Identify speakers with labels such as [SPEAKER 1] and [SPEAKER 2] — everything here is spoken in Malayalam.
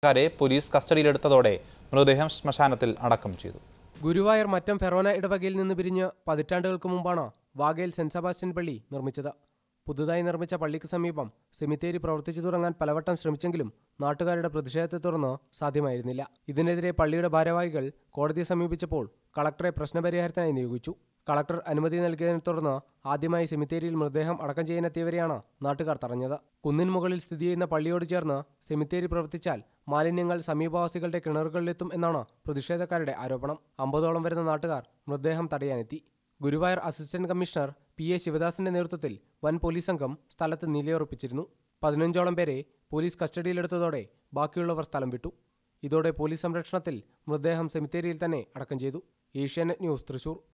[SPEAKER 1] ക്കാരെ പോലീസ് കസ്റ്റഡിയിലെടുത്തതോടെ മൃതദേഹം ശ്മശാനത്തിൽ അടക്കം ചെയ്തു
[SPEAKER 2] ഗുരുവായൂർ മറ്റം ഫെറോന ഇടവകയിൽ നിന്ന് പിരിഞ്ഞ് പതിറ്റാണ്ടുകൾക്ക് മുമ്പാണ് വാഗയിൽ സെന്റ് സെബാസ്റ്റ്യൻ പള്ളി നിർമ്മിച്ചത് പുതുതായി നിർമ്മിച്ച പള്ളിക്ക് സമീപം സെമിത്തേരി പ്രവർത്തിച്ചു തുടങ്ങാൻ പലവട്ടം ശ്രമിച്ചെങ്കിലും നാട്ടുകാരുടെ പ്രതിഷേധത്തെ തുടർന്ന് സാധ്യമായിരുന്നില്ല ഇതിനെതിരെ പള്ളിയുടെ ഭാരവാഹികൾ കോടതിയെ സമീപിച്ചപ്പോൾ കളക്ടറെ പ്രശ്നപരിഹാരത്തിനായി നിയോഗിച്ചു കളക്ടർ അനുമതി നൽകിയതിനെ തുടർന്ന് ആദ്യമായി സെമിത്തേരിയിൽ മൃതദേഹം അടക്കം ചെയ്യാനെത്തിയവരെയാണ് നാട്ടുകാർ തടഞ്ഞത് കുന്നിൻ മുകളിൽ സ്ഥിതി ചെയ്യുന്ന പള്ളിയോട് ചേർന്ന് സെമിത്തേരി പ്രവർത്തിച്ചാൽ മാലിന്യങ്ങൾ സമീപവാസികളുടെ കിണറുകളിലെത്തും എന്നാണ് പ്രതിഷേധക്കാരുടെ ആരോപണം അമ്പതോളം വരുന്ന നാട്ടുകാർ മൃതദേഹം തടയാനെത്തി Guruvayur assistant commissioner P A ശിവദാസിന്റെ നേതൃത്വത്തിൽ വൻ പോലീസ് സംഘം സ്ഥലത്ത് നിലയുറപ്പിച്ചിരുന്നു പതിനഞ്ചോളം പേരെ പോലീസ് കസ്റ്റഡിയിലെടുത്തതോടെ ബാക്കിയുള്ളവർ സ്ഥലം വിട്ടു ഇതോടെ പോലീസ് സംരക്ഷണത്തിൽ മൃതദേഹം സെമിത്തേരിയിൽ തന്നെ അടക്കം ചെയ്തു ഏഷ്യാനെറ്റ് ന്യൂസ് തൃശൂർ